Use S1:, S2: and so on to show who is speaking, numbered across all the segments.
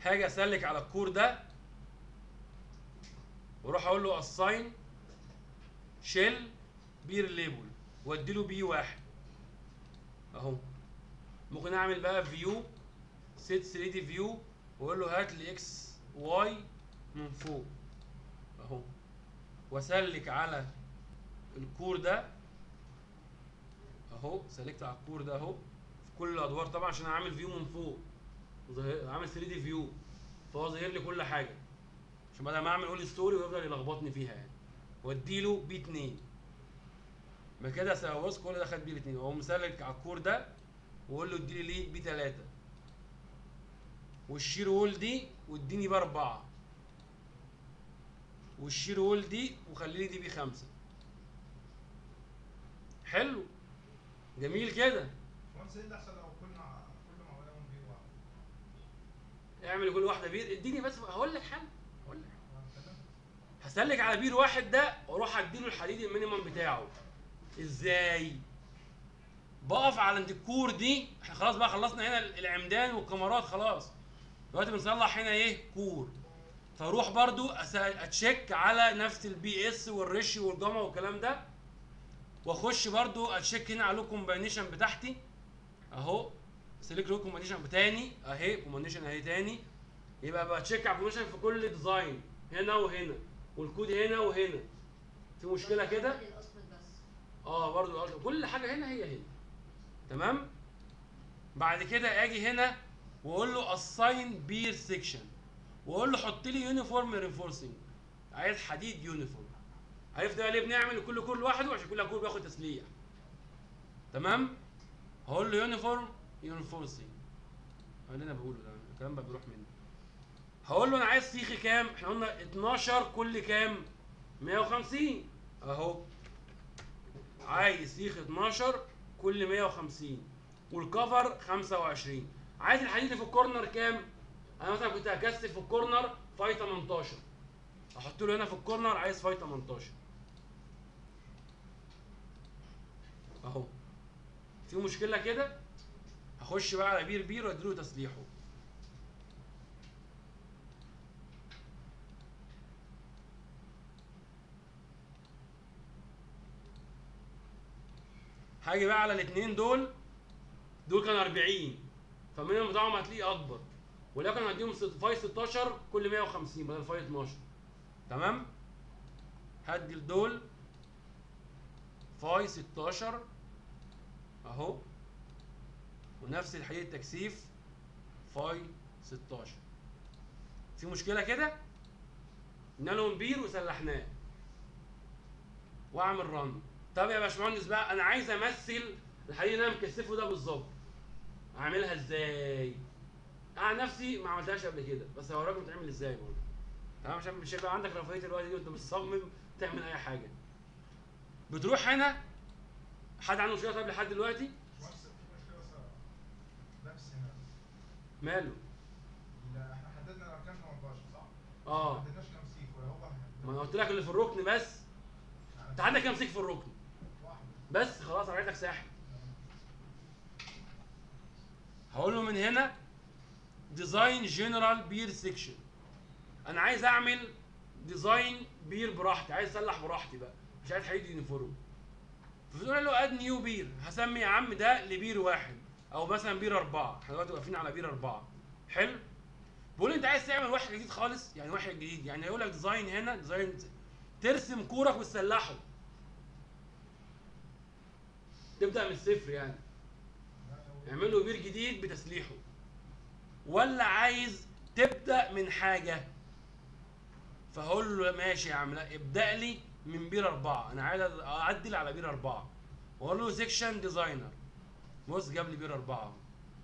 S1: هاجي اسلك على الكور ده واروح اقول له اساين شيل بير ليبل وادي له بي واحد اهو ممكن اعمل بقى فيو سيت 3 دي فيو واقول له هات لي اكس واي من فوق اهو واسلك على الكور ده اهو سلكت على الكور ده اهو في كل الادوار طبعا عشان اعمل فيو من فوق ظاهر- عامل 3 دي فيو فهو ظاهر لي كل حاجه عشان بدل ما اعمل اول ستوري ويفضل يلخبطني فيها يعني واديله بي 2 ما كده سوا بص كل ده خد بي 2 واقوم مسلك على الكور ده واقول له اديلي ليه بي 3 والشير وول دي واديني بي 4 والشير وول دي وخلي لي دي بي 5 حلو جميل كده
S2: وانس ايه اللي احسن لو كل مع كل مع ولا بي واحد
S1: اعمل كل واحده بير اديني بس هقول لك حل هقول لك
S2: تمام
S1: هسلك على بير واحد ده واروح اديله الحديد المينيمم بتاعه ازاي بقف على عند الكور دي احنا خلاص بقى خلصنا هنا العمدان والكاميرات خلاص دلوقتي بنصلح هنا ايه كور فاروح برضو أس- اتشيك على نفس البي اس والرش والجاما والكلام ده واخش برضو اتشيك هنا على الكومباينيشن بتاعتي اهو سيلكت له كومباينيشن تاني اهي كومباينيشن اهي تاني يبقى بتشيك على الكومباينيشن في كل ديزاين هنا وهنا والكود هنا وهنا في مشكله كده
S3: الاسود بس
S1: اه برضو الأرض. كل حاجه هنا هي هنا تمام بعد كده اجي هنا واقول له اساين بير سيكشن واقول له حط لي يونيفورم رينفورسنج عايز حديد يونيفورم عرفت بقى ليه بنعمل كل كور لوحده عشان كل كور بياخد تسليح تمام هقول له يونيفورم يونيفورسنج اللي انا بقوله ده الكلام بقى بيروح مني هقول له انا عايز سيخ كام احنا قلنا 12 كل كام 150 اهو عايز سيخ 12 كل 150 والكفر 25 عايز الحديد في الكورنر كام؟ انا مثلا كنت هكثف في الكورنر فاي 18 احط له هنا في الكورنر عايز فاي 18 اهو في مشكله كده هخش بقى على بير بير واديله تسليحه هاجي بقى على الاثنين دول دول كانوا 40 فالمينيمم بتاعهم هتلاقيه اكبر ولكن هديهم ست- فاي 16 كل 150 بدل فاي 12 تمام هدي لدول فاي 16 اهو ونفس الحديد التكثيف فاي 16 في مشكله كده قلنا لهم بير وسلحناه واعمل رن طب يا باشمهندس بقى انا عايز امثل الحديد اللي انا مكثفه ده بالظبط اعملها ازاي انا نفسي ما عملتهاش قبل كده بس هوريكم بتعمل ازاي برضه تمام عشان مش هيبقى عندك رفاهيه الوقت دي وانت بتصمم تعمل اي حاجه بتروح هنا حد عنده مشكله طيب لحد دلوقتي
S2: وانس في مشكله بس نفس هنا
S1: ماله
S2: لا احنا حددنا الاركان 18 صح؟
S1: اه
S2: ما حددناش كام سيف ولا هو
S1: ما انا قلت لك اللي في الركن بس انت عندك كام سيك في الركن
S2: واحد
S1: بس خلاص عملت لك ساحل هقول له من هنا ديزاين جنرال بير سيكشن انا عايز اعمل ديزاين بير براحتي عايز اسلح براحتي بقى مش عايز حديد يونيفورم فبتقول له اد نيو بير هسمي يا عم ده لبير واحد او مثلا بير اربعه احنا دلوقتي واقفين على بير اربعه حلو بقول انت عايز تعمل واحد جديد خالص يعني واحد جديد يعني هيقول لك ديزاين هنا ديزاين ترسم كورك وتسلحه تبدا من الصفر يعني اعمل له بير جديد بتسليحه ولا عايز تبدا من حاجه فهقول له ماشي يا عم لا ابدا لي من بير اربعه انا عايز اعدل على بير اربعه واقول له سيكشن ديزاينر بص جاب لي بير اربعه اهو.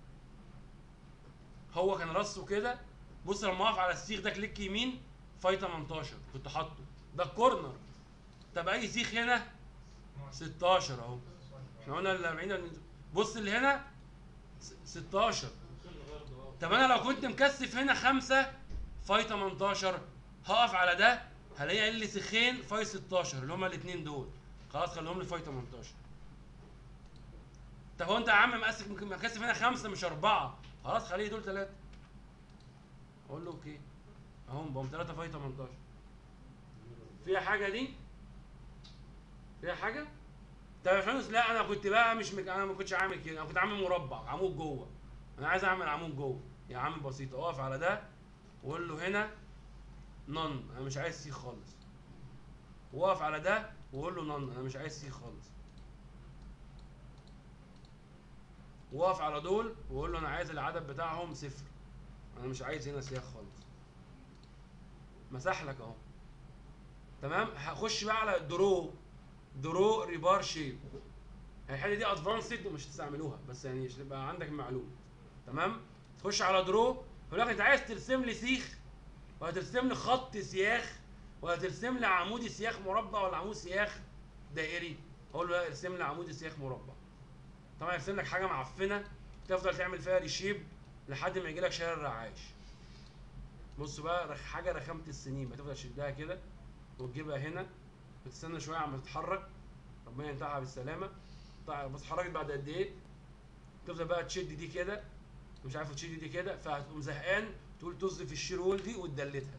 S1: هو كان رصه كده بص لما اقف على السيخ ده كليك يمين فاي 18 كنت حاطه ده الكورنر طب اي سيخ هنا 16 اهو احنا قلنا ال 40 بص اللي هنا س- 16 طب انا لو كنت مكثف هنا 5 فاي 18 هقف على ده هلاقي قال لي سيخين فاي 16 اللي هما الاثنين دول خلاص خليهم لي فاي 18 طب هو انت يا عم مقسم مكثف هنا 5 مش 4 خلاص خليه دول 3 اقول له اوكي اهو بقوم 3 فاي 18 فيها حاجه دي فيها حاجه طب يا باشمهندس لا انا كنت بقى مش مك... انا ما كنتش عامل كده انا كنت عامل مربع عمود جوه انا عايز اعمل عمود جوه يا عم بسيط اقف على ده وقول له هنا نون انا مش عايز سي خالص واقف على ده وقول له نون انا مش عايز سي خالص واقف على دول وقول له انا عايز العدد بتاعهم صفر انا مش عايز هنا سياق خالص مسح لك اهو تمام هخش بقى على درو درو ريبار شيب الحته دي ادفانسد ومش هتستعملوها بس يعني عشان تبقى عندك المعلومه تمام تخش على درو يقول لك انت عايز ترسم لي سيخ ولا ترسم لي خط سياخ ولا ترسم لي عمود سياخ مربع ولا عمود سياخ دائري اقول له لا ارسم لي عمود سياخ مربع طبعا يرسم لك حاجه معفنه تفضل تعمل فيها ريشيب لحد ما يجي لك شارع الرعاش بص بقى رخ حاجه رخامه السنين بتفضل تشدها كده وتجيبها هنا وتستنى شويه عم تتحرك ربنا ينتهها بالسلامه طيب بس اتحركت بعد قد ايه تفضل بقى تشد دي كده مش عارف تشد دي كده فهتقوم زهقان تقول طز في الشيرول دي وتدلتها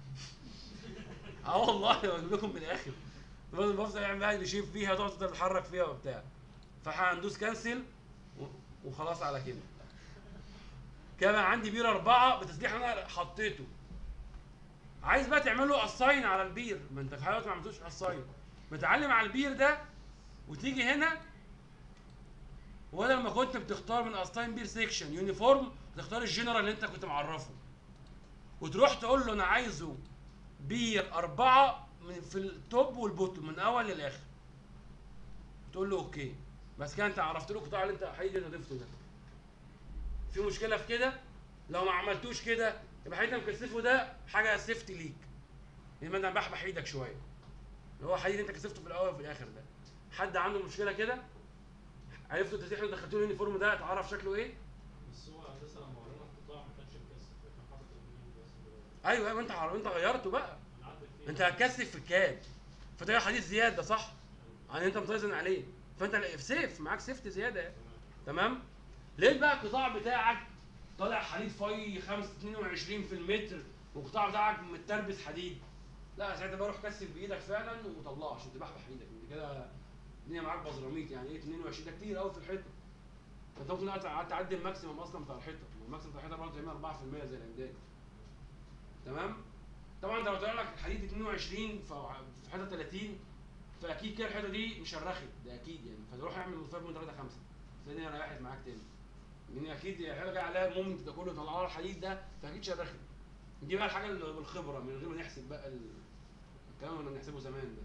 S1: اه والله بجيب لكم من الاخر بفضل بفضل اعمل بقى ريشيب فيها تقعد تتحرك فيها وبتاع فهندوس كنسل و- وخلاص على كده كان عندي بير أربعة بتسليح أنا حطيته عايز بقى تعمل له اساين على البير ما انت حضرتك ما عملتوش اساين متعلم على البير ده وتيجي هنا وبدل ما كنت بتختار من اساين بير سيكشن يونيفورم تختار الجنرال اللي انت كنت معرفه وتروح تقول له انا عايزه بير أربعة من في التوب والبوتوم من أول للآخر تقول له أوكي بس كده أنت عرفت له القطاع اللي أنت حقيقي اللي ضفته ده في مشكله في كده لو ما عملتوش كده يبقى حقيقي انت مكثفه ده حاجه سيفتي ليك يبقى انا بحبح ايدك شويه اللي هو حقيقي انت كثفته في الاول وفي الاخر ده حد عنده مشكله كده عرفتوا التسليح اللي دخلتوه اليونيفورم ده اتعرف شكله ايه
S3: بس هو اساسا لما ورينا القطاع ما كانش مكثف كان حاطط اليمين بس
S1: ايوه ايوه انت عر- انت غيرته بقى
S3: نعدل فيه
S1: انت هتكثف في الكاد فده حديث زياده صح يعني انت متوازن عليه فانت في سيف معاك سيفت زياده يعني. تمام ليه بقى القطاع بتاعك طالع حديد فاي 5 22 في المتر والقطاع بتاعك متربس حديد لا ساعتها بروح كثف بايدك فعلا وطلعه عشان تبحبح ايدك انت كده الدنيا معاك بزراميط يعني ايه 22 ده كتير قوي في الحيطه انت ممكن قاعد تعدي الماكسيمم اصلا بتاع الحيطه الماكسيمم بتاع الحيطه برضه تعمل 4% زي الامداد تمام طبعا انت لو طلع لك الحديد 22 ف- في حيطه 30 فاكيد كده الحيطه دي مشرخت ده اكيد يعني فتروح اعمل مصاب من 3 5 تلاقي الدنيا ريحت معاك تاني لان اكيد الحيطه جايه عليها المومنت ده كله طلع لها الحديد ده فاكيد شرخت دي بقى الحاجه اللي بالخبره من غير ما نحسب بقى ال- الكلام اللي بنحسبه زمان ده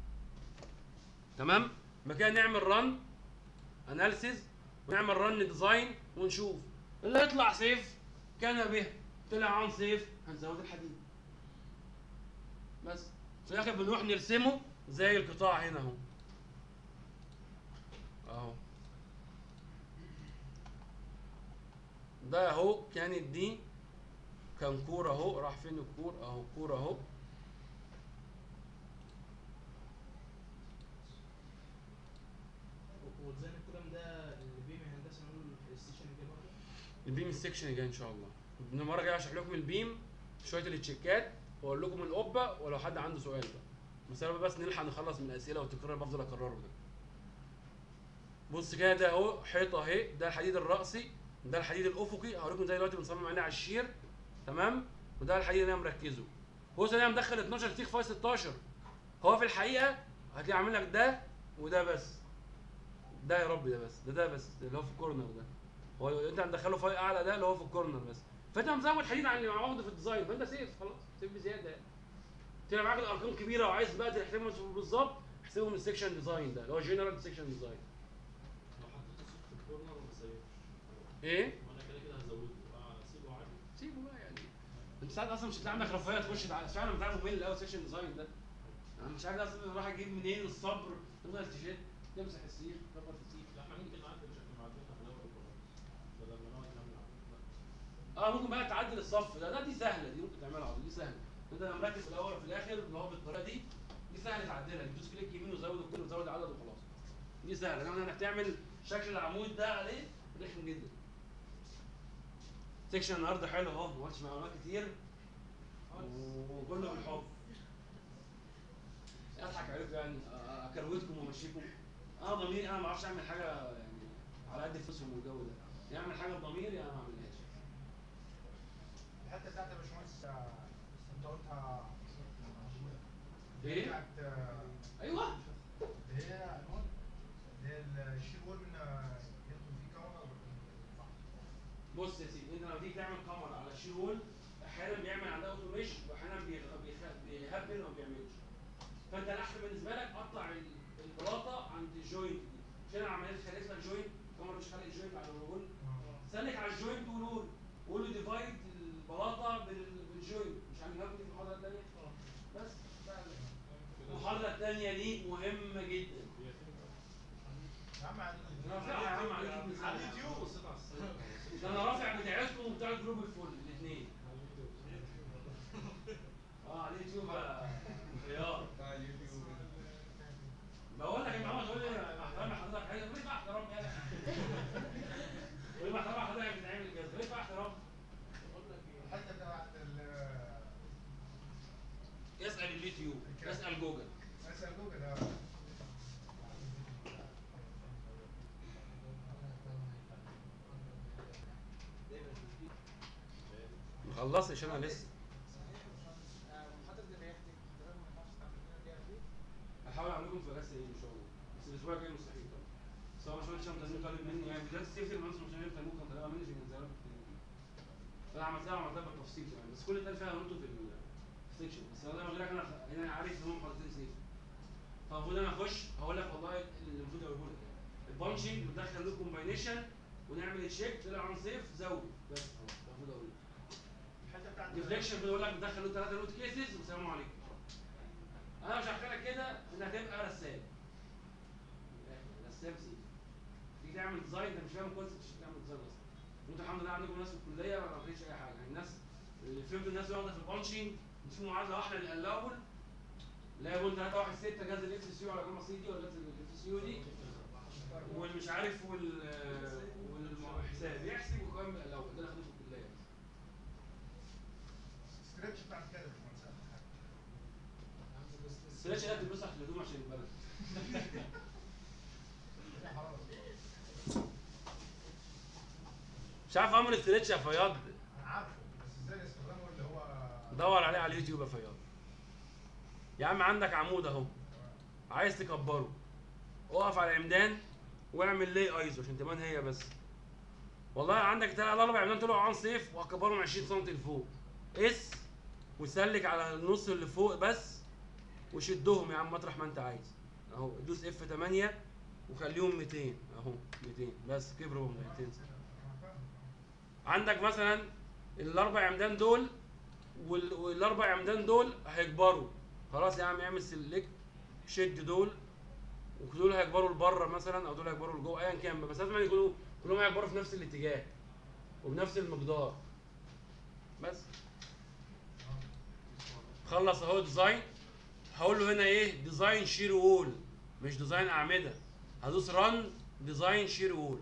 S1: تمام يبقى كده نعمل رن اناليسيز ونعمل رن ديزاين ونشوف اللي يطلع سيف كان به طلع عن سيف هنزود الحديد بس في الاخر بنروح نرسمه زي القطاع هنا اهو اهو ده اهو كانت دي كان كور اهو راح فين الكور اهو كور اهو
S4: وزي الكلام ده اللي بيم هندسه نقول في الستيشن الجاي برضه
S1: البيم السكشن الجاي ان شاء الله المره الجايه هشرح لكم البيم شويه التشيكات واقول لكم القبه ولو حد عنده سؤال بقى بس انا بس نلحق نخلص من الاسئله والتكرار اللي بفضل اكرره ده بص كده ده اهو حيطه اهي ده الحديد الرأسي ده الحديد الافقي هوريكم زي دلوقتي بنصمم عليه على الشير تمام وده الحديد اللي انا مركزه بص انا مدخل 12 سيخ فاي 16 هو في الحقيقه هتلاقي عامل لك ده وده بس ده يا رب ده بس ده ده بس اللي هو في الكورنر ده هو انت هتدخله فاي اعلى ده اللي هو في الكورنر بس فانت مزود حديد عن اللي واخده في الديزاين فانت سيف خلاص سيف بزياده يعني طلع معاك الارقام كبيره وعايز بقى تحسبهم بالظبط احسبهم من السكشن ديزاين ده اللي هو جنرال سكشن ديزاين
S3: لو حطيت الصوت في الكورنر ما سيبش
S1: ايه
S3: وانا كده كده هزوده آه، اسيبه عادي
S1: سيبه بقى يعني انت ساعات اصلا مش هتلاقي عندك رفاهيه تخش تع- فعلا بتعرف ممل قوي سكشن ديزاين ده انا مش عارف اصلا الواحد يجيب منين الصبر تفضل تشد تمسح السيخ تكبر في السيخ
S3: لا احنا ممكن نعدل شكل معدلنا في الاول وخلاص بدل ما نقعد نعمل عدل.
S1: اه ممكن بقى تعدل الصف ده ده دي سهله دي ممكن تعملها عادي دي سهله انت لما مركز في الاول وفي الاخر اللي هو بالطريقه دي دي سهله تعدلها تدوس كليك يمين وزود الكل وزود العدد وخلاص دي سهله انما انك تعمل شكل العمود ده عليه رخم جدا سيكشن النهارده حلو اهو ما قلتش معلومات كتير وكله بالحب اضحك عليكم يعني أ- اكروتكم وامشيكم انا ضميري انا ما اعرفش اعمل حاجه يعني على قد فلوسهم والجو ده يعمل حاجه بضميري انا ما اعملهاش
S2: الحته بتاعت يا باشمهندس آه، انت قلتها
S1: ايه؟
S2: بتاعت آه،
S1: ايوه
S2: اللي هي اللي هي الشير وول من آه، يدخل فيه كاميرا صح
S1: بص يا سيدي انت لما تيجي تعمل كاميرا على شير وول احيانا بيعمل عندها اوتوميشن واحيانا بيغ- بيخ- بيهبل وما بيعملش فانت الاحسن بالنسبه لك قطع ال- البلاطه عند الجوينت دي عشان انا عمليه خليت لك جوينت الكاميرا مش خلقت جوينت على الوول سلك على الجوينت وقول قول له ديفايد البلاطه بال- بالجوينت مش هنجاوب في المحاضره الثانيه بس سهل. المحاضره الثانيه دي مهمه جدا
S2: يا عم على
S1: رافعها يا عم على اليوتيوب
S2: على اليوتيوب
S3: بصيت على السيرفر
S1: ده انا رافع بتاعتكم وبتاع الجروب الفل الاثنين
S3: على اليوتيوب
S1: اه على اليوتيوب آه، خيار بقول لك انت عمال تقول لي مع احترامي حضرتك عايز تقول لي بقى احترام يا تقول لي مع احترام حضرتك بتعمل كده تقول لي بقى احترام
S2: الحته بتاعت ال-
S1: اسال اليوتيوب اسال جوجل
S2: اسال جوجل اه
S1: خلصت عشان انا لسه
S4: محاضرة الرياح دي حضرتك ما ينفعش تعمل لنا فيها
S1: هحاول اعمل لكم في اجازه ايه ان شاء الله بس الاسبوع الجاي مستحيل طبعا بس هو عشان هشام تنمير طالب مني يعني بدايه السيفتي المهندس مش هينفع ممكن طالبها مني في الانذارات فانا عملتها عملتها بالتفصيل كمان بس كل اللي اتقال فيها قلته في السكشن بس انا زي ما قلت لك انا انا عارف ان هم محاضرتين سيفتي فالمفروض انا اخش هقول لك والله اللي المفروض اقوله لك يعني البانشنج بندخل له كومباينيشن ونعمل تشيك طلع عن سيف زود بس اهو المفروض اقول لك
S2: الحته بتاعت
S1: ديفليكشن بيقول لك بتدخل له ثلاثه روت كيسز والسلام عليكم انا مش هحكي لك كده ان هتبقى رسام رسام سيف تيجي تعمل ديزاين انت مش فاهم الكونسيبت مش هتعمل ديزاين اصلا وانتوا الحمد لله عندكم ناس في الكليه ما عملتش اي حاجه يعني الناس اللي فهمت الناس اللي واخده في البانشنج مش في معادله واحده للاول اللي هي بول 3 1 6 جهاز الاف سي يو على جاما سي دي ولا جهاز الاف سي يو دي والمش عارف وال والحساب يحسب ويقيم من الاول ده اللي خدوه في الكليه
S2: ستريتش بتاعت كده يا باشمهندس
S1: السلاش ده بتلبسه تحت الهدوم عشان البلد
S2: كده حرام
S1: مش عارف اعمل استريتش يا فياض
S2: انا عارفه بس ازاي استخدامه اللي هو
S1: دور عليه على اليوتيوب يا فياض يا عم عندك عمود اهو عايز تكبره اقف على العمدان واعمل ليه ايزو عشان تبان هي بس والله عندك ثلاث اربع عمدان طلعوا عن صيف وهكبرهم 20 سم لفوق قس وسلك على النص اللي فوق بس وشدهم يا عم مطرح ما انت عايز اهو دوس اف 8 وخليهم 200 اهو 200 بس كبروا 200
S2: انا فاهم
S1: عندك مثلا الاربع عمدان دول وال- والاربع عمدان دول هيكبروا خلاص يا عم اعمل سلكت شد دول ودول هيكبروا لبره مثلا او دول هيكبروا لجوه ايا كان بس لازم يكونوا كلهم هيكبروا في نفس الاتجاه وبنفس المقدار بس خلص اهو ديزاين هقول له هنا ايه ديزاين شير وول مش ديزاين اعمده هدوس ران ديزاين شير وول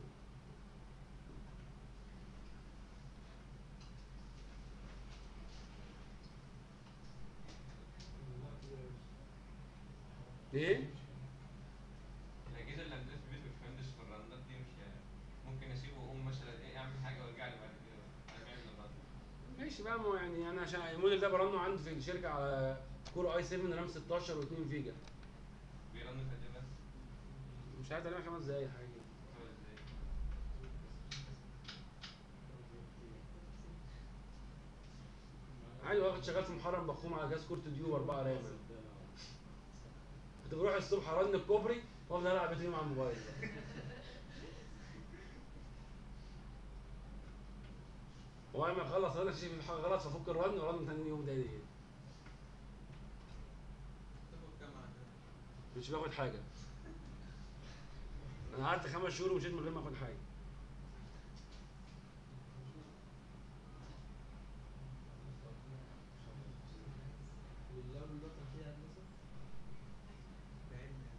S1: ايه
S5: الاجهزه اللي عندنا في البيت ما بتفهمش في الرندات دي مش يعني ممكن اسيبه واقوم مثلا ايه اعمل حاجه وارجع لي بعد كده انا بعمل الرند
S1: ماشي بقى ما هو يعني انا عشان الموديل ده برنه عندي في الشركه على كور اي 7 رام 16 و2 فيجا
S5: بيرن في قد ايه بس
S1: مش عارف تقريبا خمس دقايق حاجه كده
S5: هو ازاي
S1: عادي واخد شغال في محرم بخوم على جهاز كورت ديو 4 رام كنت بروح الصبح ارن الكوبري وافضل العب بيتي على الموبايل وبعد ما اخلص انا شايف في حاجه غلط فافك الرن وارن تاني يوم تاني
S4: تاخد كام عندنا؟
S1: مش باخد حاجه انا قعدت خمس شهور ومشيت من غير ما اخد حاجه
S4: واللاب ده كان فيه هندسة؟ بعلم يعني.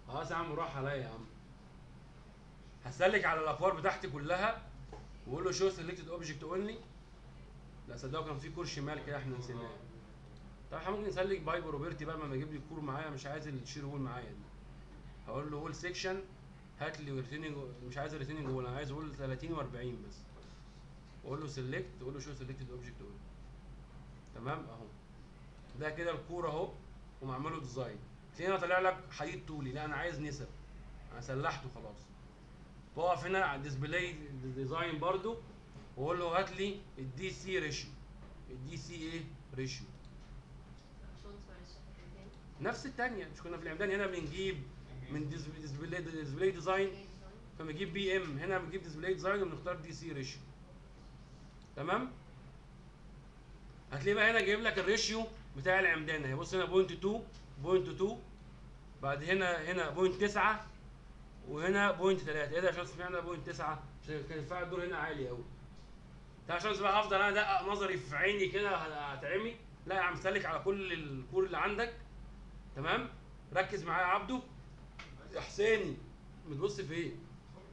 S1: خلاص يا عم روح عليا يا عم هسلك على الاكوار بتاعتي كلها واقول له شو سيلكتد اوبجكت اونلي لا صدقوا كان في كور شمال كده احنا نسيناه طب احنا ممكن نسلك باي بروبرتي بقى لما يجيب لي الكور معايا مش عايز الشير وول معايا دي هقول له وول سيكشن هات لي ريتيننج مش عايز ريتيننج وول انا عايز وول 30 و40 بس واقول له سيلكت واقول له شو سيلكتد اوبجكت اونلي تمام اهو ده كده الكور اهو ومعمله ديزاين تلاقينا طالع لك حديد طولي لا انا عايز نسب انا سلحته خلاص بقف هنا على الديسبلاي ديزاين برضو واقول له هات لي الدي سي ريشيو الدي سي ايه ريشيو
S6: باشمهندس معلش احنا تاني
S1: نفس التانية مش كنا في العمدان هنا بنجيب من ديسبلاي ديسبلاي ديزاين فبنجيب بي ام هنا بنجيب ديسبلاي ديزاين وبنختار دي سي ريشيو تمام هتلاقي بقى هنا جايب لك الريشيو بتاع العمدان اهي بص هنا بوينت 2 بوينت 2 بعد هنا هنا بوينت 9 وهنا بوينت 3 ايه ده عشان سمعنا بوينت 9 عشان كان الفعل الدور هنا عالي قوي ده عشان بقى افضل انا ادقق نظري في عيني كده هتعمي لا يا عم سلك على كل الكور اللي عندك تمام ركز معايا يا عبده يا حسيني بتبص في ايه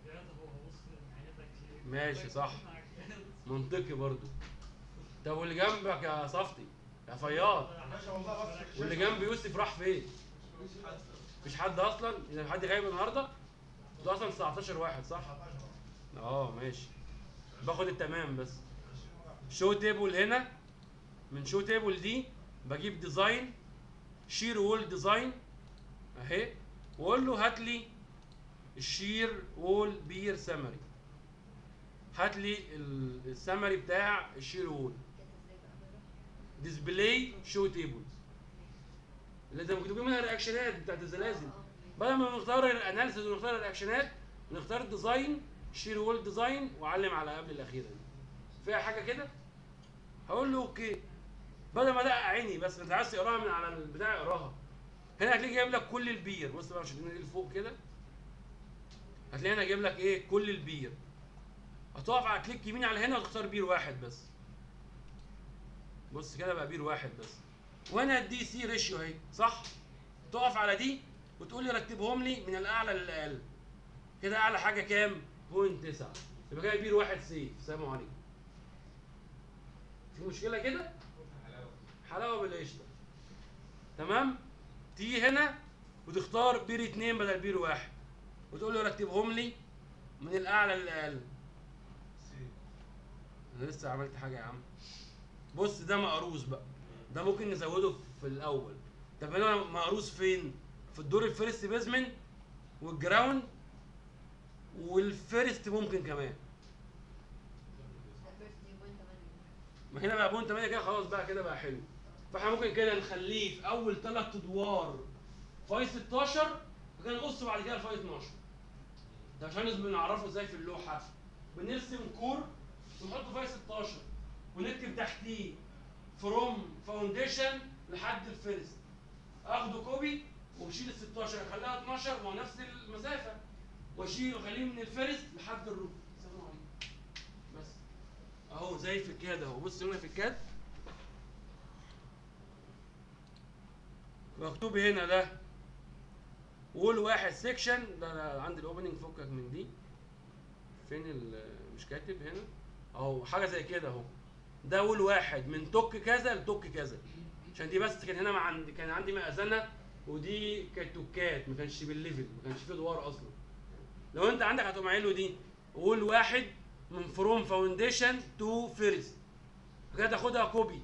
S1: ماشي صح منطقي برضو طب واللي جنبك يا صفتي يا فياض
S2: باشا والله بس
S1: واللي جنب يوسف راح فين مفيش حد اصلا اذا حد غايب النهارده ده اصلا 19 واحد صح
S2: 19
S1: اه ماشي باخد التمام بس شو تيبل هنا من شو تيبل دي بجيب ديزاين شير وول ديزاين اهي واقول له هات لي الشير وول بير سمري هات لي السمري بتاع الشير وول
S6: كده ازاي بقى بروح
S1: ديسبلاي شو تيبل اللي زي ما كنت بقول منها الرياكشنات بتاعت الزلازل بدل ما نختار الاناليسيز ونختار الرياكشنات نختار الديزاين شير وول ديزاين واعلم على قبل الاخيره دي فيها حاجه كده هقول له اوكي بدل ما ادقق عيني بس انت عايز تقراها من على البتاع اقراها هنا هتلاقي جايب لك كل البير بص بقى شدينا دي لفوق كده هتلاقي هنا جايب لك ايه كل البير هتقف على كليك يمين على هنا وتختار بير واحد بس بص كده بقى بير واحد بس وهنا الدي سي ريشيو اهي صح تقف على دي وتقول لي رتبهم لي من الاعلى للاقل كده اعلى حاجه كام بوينت 9 يبقى كده بير واحد سيف سلام عليكم في مشكله كده
S5: حلاوه
S1: حلاوه بالقشطه تمام تيجي هنا وتختار بير اتنين بدل بير واحد وتقول له رتبهم لي من الاعلى للاقل انا لسه عملت حاجه يا عم بص ده مقروس بقى ده ممكن نزوده في الاول طب هنا مقروس فين في الدور الفيرست بيزمنت والجراوند والفيرست ممكن كمان
S6: ده فيرست دي بوينت 8
S1: ما هنا بقى بوينت 8 كده خلاص بقى كده بقى حلو فاحنا ممكن كده نخليه في اول ثلاث ادوار فاي 16 وكان نقص بعد كده الفاي 12 ده عشان بنعرفه ازاي في اللوحه بنرسم كور ونحطه فاي 16 ونكتب تحتيه فروم فاونديشن لحد الفيرست اخده كوبي واشيل ال 16 اخليها 12 ما هو نفس المسافه واشيل واخليه من الفيرست لحد الروف سلام عليكم بس اهو زي في الكاد اهو بص هنا في الكاد مكتوب هنا ده وول واحد سيكشن ده أنا عندي الاوبننج فكك من دي فين ال مش كاتب هنا اهو حاجه زي كده اهو ده وول واحد من توك كذا لتوك كذا عشان دي بس كان هنا مع عندي كان عندي مأذنه ودي كانت توكات ما كانش بالليفل ما كانش فيه ادوار اصلا لو انت عندك هتقوم قايل له دي وول واحد من فروم فاونديشن تو فيرست كده تاخدها كوبي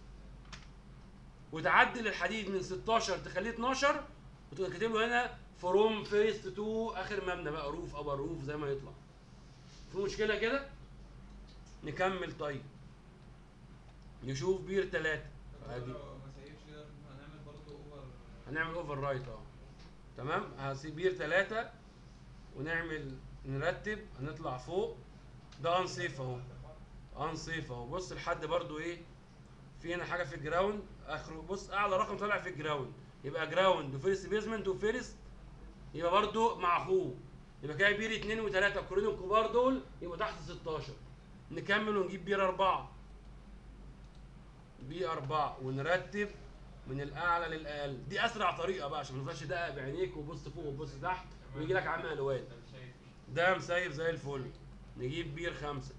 S1: وتعدل الحديد من 16 تخليه 12 وتبقى كاتب له هنا فروم فيرست تو اخر مبنى بقى روف ابر روف زي ما يطلع في مشكله كده نكمل طيب نشوف بير ثلاثة عادي
S5: ما سيبش كده هنعمل برضه اوفر
S1: هنعمل اوفر رايت اه تمام هسيب بير ثلاثة ونعمل نرتب هنطلع فوق ده انسيف اهو انسيف اهو بص لحد برضو ايه في هنا حاجه في الجراوند اخره بص اعلى رقم طالع في الجراوند يبقى جراوند وفيرست بيزمنت وفيرست يبقى برضو مع اخوه يبقى كده بير اتنين وتلاته الكورين الكبار دول يبقوا تحت 16 نكمل ونجيب بير اربعه بي اربعه ونرتب من الاعلى للاقل دي اسرع طريقه بقى عشان ما تفضلش دقق بعينيك وبص فوق وبص تحت ويجي لك عمى الوان
S5: ده مش شايف
S1: ده مسيف زي الفل نجيب بير خمسة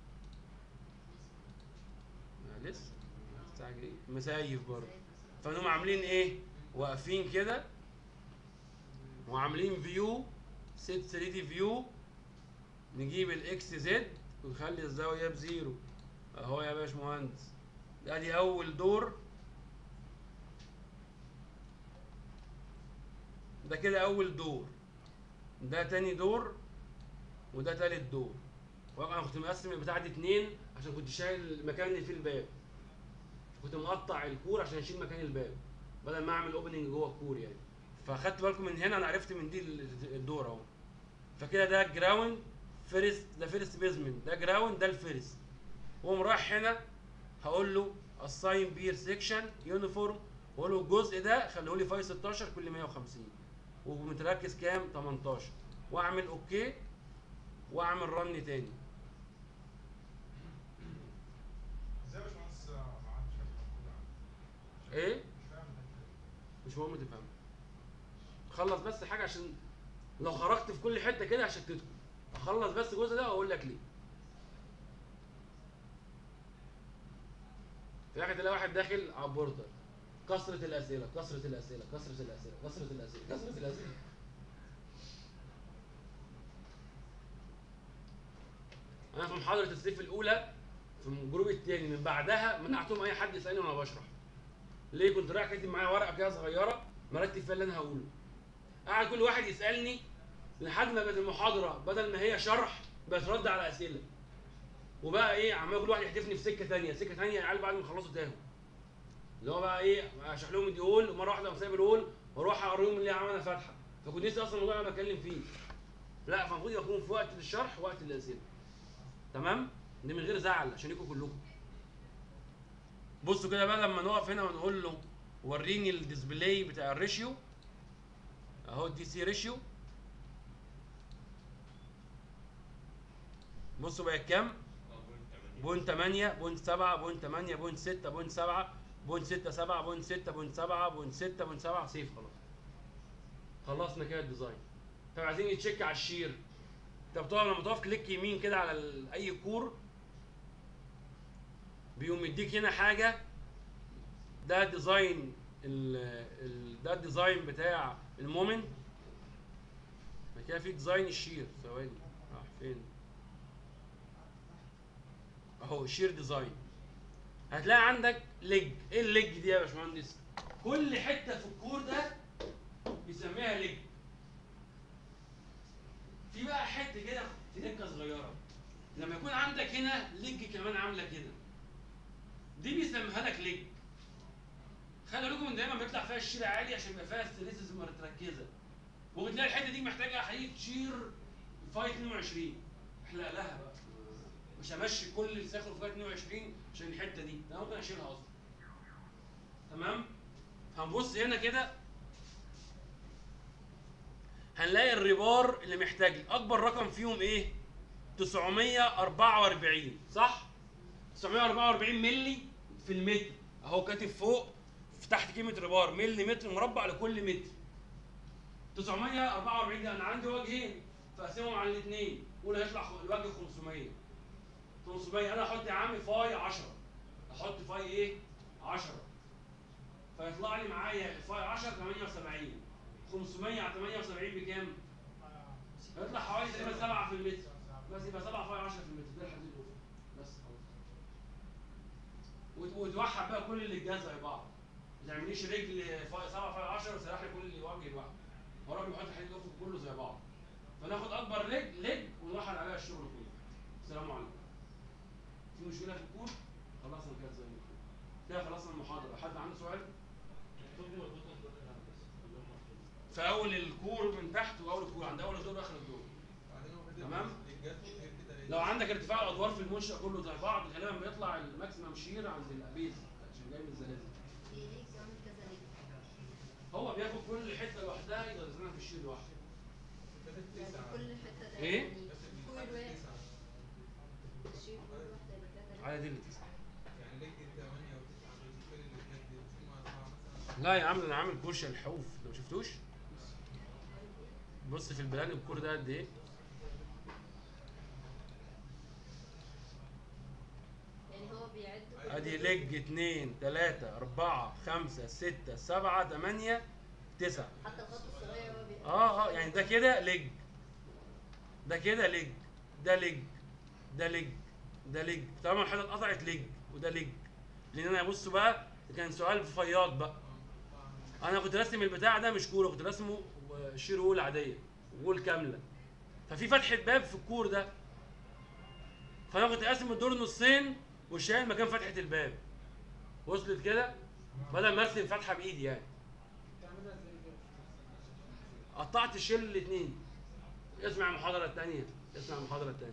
S1: آه، لسه مستعجل ايه مسيف برضه فانهم عاملين ايه واقفين كده وعاملين فيو ست 3 دي فيو نجيب الاكس زد ونخلي الزاويه بزيرو اهو يا باشمهندس ده دي اول دور ده كده اول دور ده تاني دور وده تالت دور وانا كنت مقسم البتاع دي اتنين عشان كنت شايل المكان اللي فيه الباب كنت مقطع الكور عشان اشيل مكان الباب بدل ما اعمل اوبننج جوه الكور يعني فاخدت بالكم من هنا انا عرفت من دي ال- الدور اهو فكده ده جراوند فيرست ده فيرست بيزمنت ده جراوند ده الفيرست واقوم رايح هنا هقول له اساين بير سيكشن يونيفورم واقول له الجزء ده خليه لي فاي 16 كل 150 ومتركز كام 18 واعمل اوكي واعمل رن تاني
S2: ازاي يا باشمهندس آه، ما عادش موجود عندي؟
S1: ايه
S2: مش فاهم ده.
S1: مش مهم تفهم خلص بس حاجه عشان لو خرجت في كل حته كده هشتتكم اخلص بس الجزء ده واقول لك ليه في الاخر تلاقي واحد داخل على البوردر كثرة الأسئلة كثرة الأسئلة كثرة الأسئلة كثرة الأسئلة كثرة الأسئلة أنا في محاضرة الصيف الأولى في الجروب التاني من بعدها منعتهم أي حد يسألني وأنا بشرح ليه كنت رايح كاتب معايا ورقه كده صغيره مرتب فيها اللي انا هقوله قاعد كل واحد يسالني لحد ما بقت المحاضره بدل ما هي شرح بقت رد على اسئله وبقى ايه عمال كل واحد يحدفني في سكه ثانيه سكه ثانيه العيال بعد ما يخلصوا تاهوا اللي هو بقى ايه اشرح لهم الديول ومره واحده مسايب الهول واروح اوريهم اللي عملنا فاتحه فكنت لسه اصلا الموضوع اللي انا بتكلم فيه لا فالمفروض يكون في وقت للشرح ووقت للاسئله تمام ده من غير زعل عشان يكون كلكم بصوا كده بقى لما نقف هنا ونقول له وريني الديسبلاي بتاع الريشيو اهو الدي سي ريشيو بصوا بقى كام
S5: اه
S1: بوينت
S5: بوينت 8
S1: 8 بوينت 7 بوينت 8 بوينت 6 بوينت 7 بوينت 6 7 بوينت 6 بوينت 7 بوينت 6 بوينت 7 سيف خلاص خلصنا كده الديزاين طب عايزين يتشيك على الشير طب طبعا لما تقف كليك يمين كده على ال- اي كور بيقوم مديك هنا حاجه ده ديزاين ال ال ده الديزاين بتاع المومنت بعد كده في ديزاين الشير ثواني راح فين اهو شير ديزاين هتلاقي عندك ليج ايه الليج دي يا باشمهندس كل حته في الكور ده بيسميها ليج في بقى حته كده تنكه صغيره لما يكون عندك هنا ليج كمان عامله كده دي بيسميها لك ليج خلي بالكم ان دايما بيطلع فيها الشير عالي عشان يبقى فيها ستريسز متركزه وبتلاقي الحته دي محتاجه حديد شير فاي 22 احلق لها بقى مش همشي كل الساخن في فاي 22 عشان الحته دي ده ممكن اشيلها اصلا تمام هنبص هنا كده هنلاقي الريبار اللي محتاج لي. اكبر رقم فيهم ايه 944 صح 944 ملي في المتر اهو كاتب فوق في تحت كلمه ريبار ملي متر مربع لكل متر 944 ده انا عندي وجهين فاقسمهم على الاثنين قول هيطلع خ- الوجه 500 500 انا احط يا عم فاي 10 احط فاي ايه 10 فيطلع لي معايا الفاي 10 78 500 على 78 بكام؟ هيطلع حوالي تقريبا 7 في المتر بس يبقى 7 فاي 10 في المتر ده الحديد الافقي بس خلاص وت- وتوحد بقى كل اللي اتجاز زي بعض ما تعمليش رجل فاي 7 فاي 10 وسرح لي كل اللي وجه لوحده هو الراجل بيحط الحديد الافقي كله زي بعض فناخد اكبر ليج ليج ونوحد عليها الشغل كله السلام عليكم في مشكله في الكور خلصنا كده زي الفل كده خلصنا المحاضره حد عنده سؤال
S3: الدكتور دي مربوطه بدور الهندسه اللي هم في-
S1: في اول الكور من تحت واول الكور عند اول الدور واخر الدور
S7: بعدين هو حته
S1: تمام.
S7: الجاز غير كده ليه؟
S1: لو عندك ارتفاع الادوار في المنشا كله زي بعض غالبا بيطلع الماكسيمم شير عند الابيز عشان جاي من الزلازل
S6: دي ليك كمان كذا ليك
S1: هو بياخد كل حته لوحدها يدرسنا في الشير لوحده
S7: كاتب
S6: يعني
S7: تسعة.
S6: كل حته ده
S1: إيه؟
S6: يعني
S7: كاتب
S6: كل
S7: كاتب
S6: واحد
S7: تسعة.
S6: الشيء كل واحده يبقى كذا ليك
S1: على دي اللي تسعه
S7: يعني ليه كده 8 و9 بالنسبه لي اللي كانت ثم 4 مثلا
S1: لا يا عم انا عامل كرش الحوف انت ما شفتوش بص في البلان الكور ده قد ايه
S6: يعني هو بيعد
S1: ادي لج اتنين تلاتة اربعة خمسة ستة سبعة تمانية تسعة
S6: حتى الخط الصغير هو بيعد
S1: اه اه يعني ده كده لج ده كده لج ده لج ده لج ده لج طالما الحته اتقطعت لج وده لج لان انا بصوا بقى ده كان سؤال في فياض بقى انا كنت راسم البتاع ده مش كوره كنت راسمه شير وول عاديه وول كامله ففي فتحه باب في الكور ده فانا كنت قاسم الدور نصين وشايل مكان فتحه الباب وصلت كده بدل ما ارسم فتحه بايدي يعني
S4: تعملها ازاي كده؟
S1: قطعت الشيل الاثنين اسمع المحاضرة الثانية اسمع المحاضرة الثانية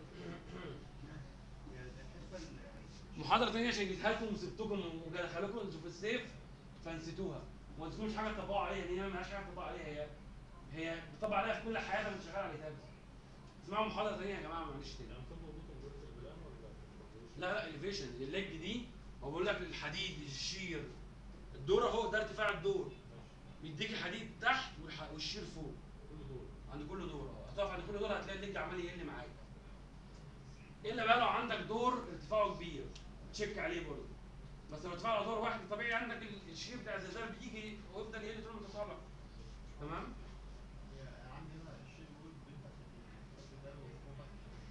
S1: المحاضرة الثانية عشان جيتها لكم وسبتكم ودخلكم انتوا في السيف فنسيتوها وما تكونش حاجة تطبقوا عليها لان هي مالهاش حاجة تطبق عليها هي هي بتطبق عليها في كل حياتها وانت شغال على كتاب اسمعوا المحاضرة الثانية يا جماعة معلش تاني
S3: يعني كان موجود كونفرت البلان ولا
S1: لا لا اليفيشن الليج دي هو بيقول لك الحديد الشير الدور اهو ده ارتفاع الدور بيديك الحديد تحت والح- والشير فوق
S3: كل دول
S1: عند كل دور اه هتقف عند كل دور هتلاقي الليج عمال يقل معاك الا بقى لو عندك دور ارتفاعه كبير تشيك عليه برضه بس لو ارتفاعه على دور واحد طبيعي عندك ال- الشير بتاع الزلزال بيجي ويفضل يقل طول ما انت طالع تمام
S2: عندي هنا الشيء يقول بنتك ده وفوقك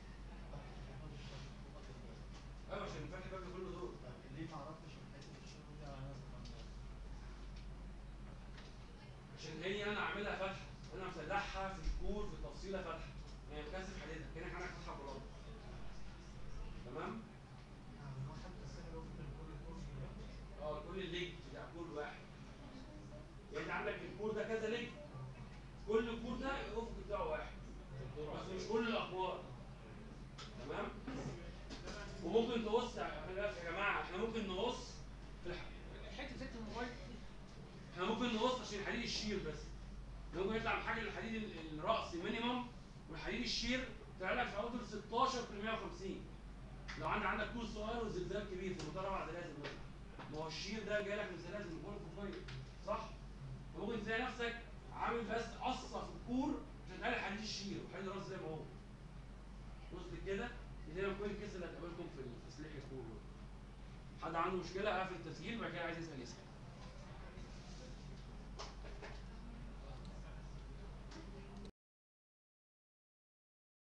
S1: ايوه عشان الفتح باب لكل دور
S2: ليه ما عرفتش من حته الشيء ده على
S1: عشان هي انا عاملها فتحه انا مفتحها في الكور في التفصيله فتحه يعني مكثف حديدها كانك عندك فتحه بلاط تمام اه كل ليج بتاع كل واحد يعني انت عندك الكور ده كذا ليج كل كور ده الافق بتاعه واحد بس مش كل الاقوار تمام وممكن تقص خلي بالك يا جماعه احنا ممكن نقص في الح... حته حته الموبايل احنا ممكن نقص عشان الحديد الشير بس ممكن يطلع بحاجه الحديد ال- الرأسي مينيمم والحديد الشير طلع لك في اوتر 16 في 150 لو عندك عندك كور صغير وزلزال كبير في منطقه رابعه زلازل مثلا ما هو الشير ده جاي لك من زلازل من فوق الكوفيه صح؟ ممكن تلاقي نفسك عامل بس قصه في الكور عشان تلاقي حديد الشير وحديد الراس زي ما هو وصلت كده دي دايما كل الكيس اللي هتقابلكم في تسليح الكور حد عنده مشكله هقفل التسجيل وبعد كده عايز يسال يسال